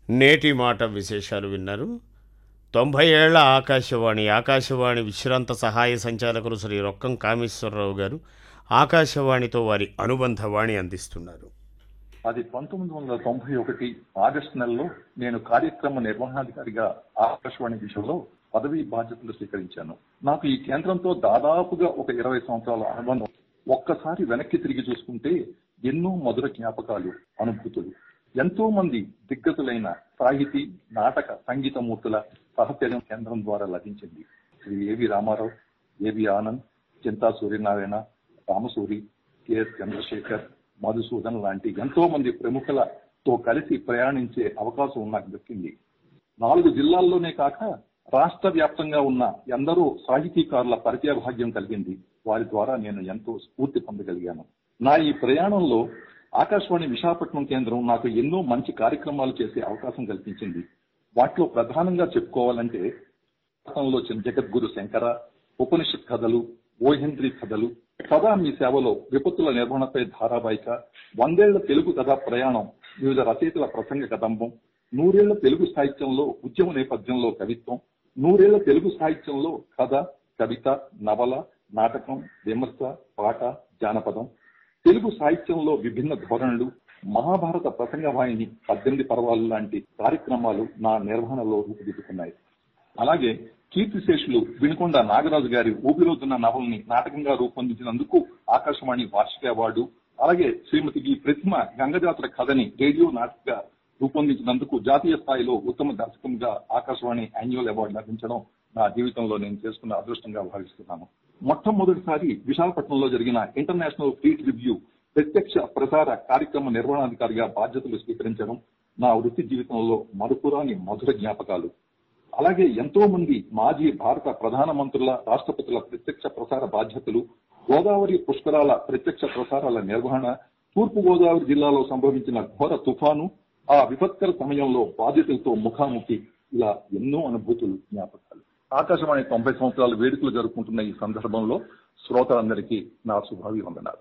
నేటి మాట విశేషాలు విన్నారు తొంభై ఏళ్ల ఆకాశవాణి ఆకాశవాణి విశ్రాంత సహాయ సంచాలకులు శ్రీ రొక్కం కామేశ్వరరావు గారు ఆకాశవాణితో వారి అనుబంధ వాణి అందిస్తున్నారు అది పంతొమ్మిది వందల తొంభై ఒకటి ఆగస్టు నెలలో నేను కార్యక్రమ నిర్వహణాధికారిగా ఆకాశవాణి విషయంలో పదవీ బాధ్యతలు స్వీకరించాను నాకు ఈ కేంద్రంతో దాదాపుగా ఒక ఇరవై సంవత్సరాల అనుబంధం ఒక్కసారి వెనక్కి తిరిగి చూసుకుంటే ఎన్నో మధుర జ్ఞాపకాలు అనుభూతులు ఎంతో మంది దిగ్గజులైన సాహితీ నాటక సంగీత మూర్తుల సహచర్యం కేంద్రం ద్వారా లభించింది Shri A V Ramarao A V Anand Chinta Suryanarayana Ramasuri K S Chandrashekar Madhusudan లాంటి ఎంతో మంది ప్రముఖులతో కలిసి ప్రయాణించే అవకాశం నాకు దక్కింది నాలుగు జిల్లాల్లోనే కాక రాష్ట్ర వ్యాప్తంగా ఉన్న ఎందరో సాహితీకారుల పరిచయ భాగ్యం కలిగింది వారి ద్వారా నేను ఎంతో స్ఫూర్తి పొందగలిగాను నా ఈ ప్రయాణంలో ఆకాశవాణి విశాఖపట్నం కేంద్రం నాకు ఎన్నో మంచి కార్యక్రమాలు చేసే అవకాశం కల్పించింది వాటిలో ప్రధానంగా చెప్పుకోవాలంటే భారతంలో జగద్గురు శంకర ఉపనిషత్ కథలు ఓహెంద్రి కథలు కథ మీ సేవలో విపత్తుల నిర్వహణపై ధారావాహిక వందేళ్ల తెలుగు కథా ప్రయాణం వివిధ రచయితల ప్రసంగ కదంబం నూరేళ్ల తెలుగు సాహిత్యంలో ఉద్యమ నేపథ్యంలో కవిత్వం నూరేళ్ల తెలుగు సాహిత్యంలో కథ కవిత నవల నాటకం విమర్శ పాట జానపదం తెలుగు సాహిత్యంలో విభిన్న ధోరణులు మహాభారత ప్రసంగ వాహిని పద్దెనిమిది పర్వాలు లాంటి కార్యక్రమాలు నా నిర్వహణలో రూపుదిద్దుకున్నాయి అలాగే కీర్తిశేషులు వినుకొండ నాగరాజు గారి ఊపిరోతున్న నవల్ని నాటకంగా రూపొందించినందుకు ఆకాశవాణి వార్షిక అవార్డు అలాగే శ్రీమతి ఈ ప్రతిమ గంగజాతర కథని రేడియో నాటకగా రూపొందించినందుకు జాతీయ స్థాయిలో ఉత్తమ దర్శకంగా ఆకాశవాణి యాన్యువల్ అవార్డు లభించడం నా జీవితంలో నేను చేసుకున్న అదృష్టంగా భావిస్తున్నాను మొట్టమొదటిసారి విశాఖపట్నంలో జరిగిన ఇంటర్నేషనల్ ఫ్లీట్ రివ్యూ ప్రత్యక్ష ప్రసార కార్యక్రమ నిర్వహణాధికారిగా బాధ్యతలు స్వీకరించడం నా వృత్తి జీవితంలో మరుపురాని మధుర జ్ఞాపకాలు అలాగే ఎంతో మంది మాజీ భారత ప్రధాన మంత్రుల రాష్ట్రపతుల ప్రత్యక్ష ప్రసార బాధ్యతలు గోదావరి పుష్కరాల ప్రత్యక్ష ప్రసారాల నిర్వహణ తూర్పు గోదావరి జిల్లాలో సంభవించిన ఘోర తుఫాను ఆ విపత్కర సమయంలో బాధితులతో ముఖాముఖి ఇలా ఎన్నో అనుభూతులు జ్ఞాపకాలు ఆకాశవాణి తొంభై సంవత్సరాల వేడుకలు జరుపుకుంటున్న ఈ సందర్భంలో శ్రోతలందరికీ నా శుభాభివందనాలు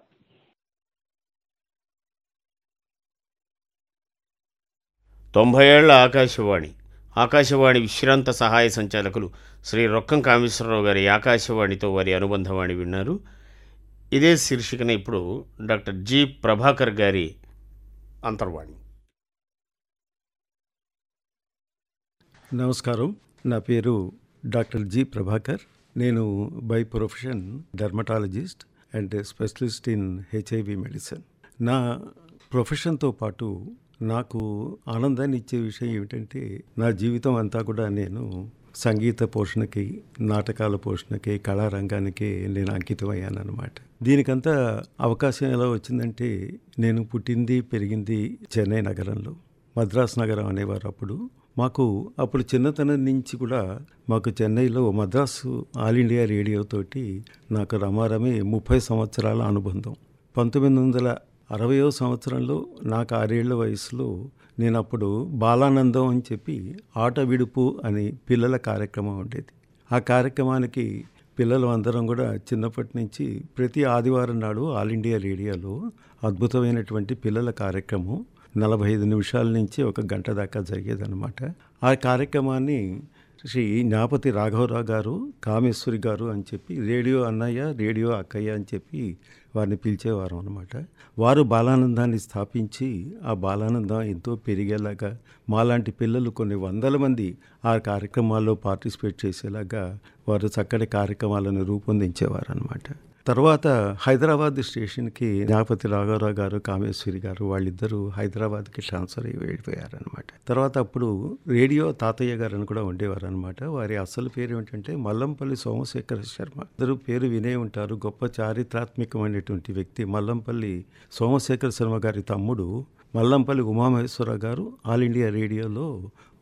తొంభై ఏళ్ల ఆకాశవాణి ఆకాశవాణి విశ్రాంత సహాయ సంచాలకులు శ్రీ రొక్కం కామేశ్వరరావు గారి ఆకాశవాణితో వారి అనుబంధవాణి విన్నారు ఇదే శీర్షికన ఇప్పుడు డాక్టర్ జి ప్రభాకర్ గారి అంతర్వాణి నమస్కారం నా పేరు డాక్టర్ జి ప్రభాకర్ నేను by profession dermatologist and specialist in HIV medicine నా ప్రొఫెషన్తో పాటు నాకు ఆనందాన్ని ఇచ్చే విషయం ఏమిటంటే నా జీవితం అంతా కూడా నేను సంగీత పోషణకి నాటకాల పోషణకి కళారంగానికి నేను అంకితమయ్యాను అనమాట దీనికంతా అవకాశం ఎలా వచ్చిందంటే నేను పుట్టింది పెరిగింది చెన్నై నగరంలో మద్రాస్ నగరం అనేవారు అప్పుడు మాకు అప్పుడు చిన్నతనం నుంచి కూడా మాకు చెన్నైలో మద్రాసు ఆల్ ఇండియా రేడియో తోటి నాకు రమారమి ముప్పై సంవత్సరాల అనుబంధం పంతొమ్మిది వందల అరవయో సంవత్సరంలో నాకు ఆరేళ్ల వయసులో నేను అప్పుడు బాలానందం అని చెప్పి ఆట విడుపు అని పిల్లల కార్యక్రమం ఉండేది ఆ కార్యక్రమానికి పిల్లలు అందరం కూడా చిన్నప్పటి నుంచి ప్రతి ఆదివారం నాడు ఆల్ ఇండియా రేడియోలో అద్భుతమైనటువంటి పిల్లల కార్యక్రమం నలభై ఐదు నిమిషాల నుంచి ఒక గంట దాకా జరిగేదన్నమాట ఆ కార్యక్రమాన్ని శ్రీ జ్ఞాపతి రాఘవరావు గారు కామేశ్వరి గారు అని చెప్పి రేడియో అన్నయ్య రేడియో అక్కయ్య అని చెప్పి వారిని పిలిచేవారు అనమాట వారు బాలానందాన్ని స్థాపించి ఆ బాలానందం ఎంతో పెరిగేలాగా మాలాంటి పిల్లలు కొన్ని వందల మంది ఆ కార్యక్రమాల్లో పార్టిసిపేట్ చేసేలాగా వారు చక్కటి కార్యక్రమాలను రూపొందించేవారు అనమాట తర్వాత హైదరాబాద్ స్టేషన్కి జ్ఞాపతి రాఘవరావు గారు కామేశ్వరి గారు వాళ్ళిద్దరూ హైదరాబాద్కి ట్రాన్స్ఫర్ అయ్యి వెళ్ళిపోయారనమాట తర్వాత అప్పుడు రేడియో తాతయ్య గారు అని కూడా ఉండేవారు అనమాట వారి అసలు పేరు ఏమిటంటే మల్లంపల్లి సోమశేఖర శర్మ అందరూ పేరు వినే ఉంటారు గొప్ప చారిత్రాత్మకమైనటువంటి వ్యక్తి మల్లంపల్లి సోమశేఖర శర్మ గారి తమ్ముడు మల్లంపల్లి ఉమామహేశ్వర గారు ఆల్ ఇండియా రేడియోలో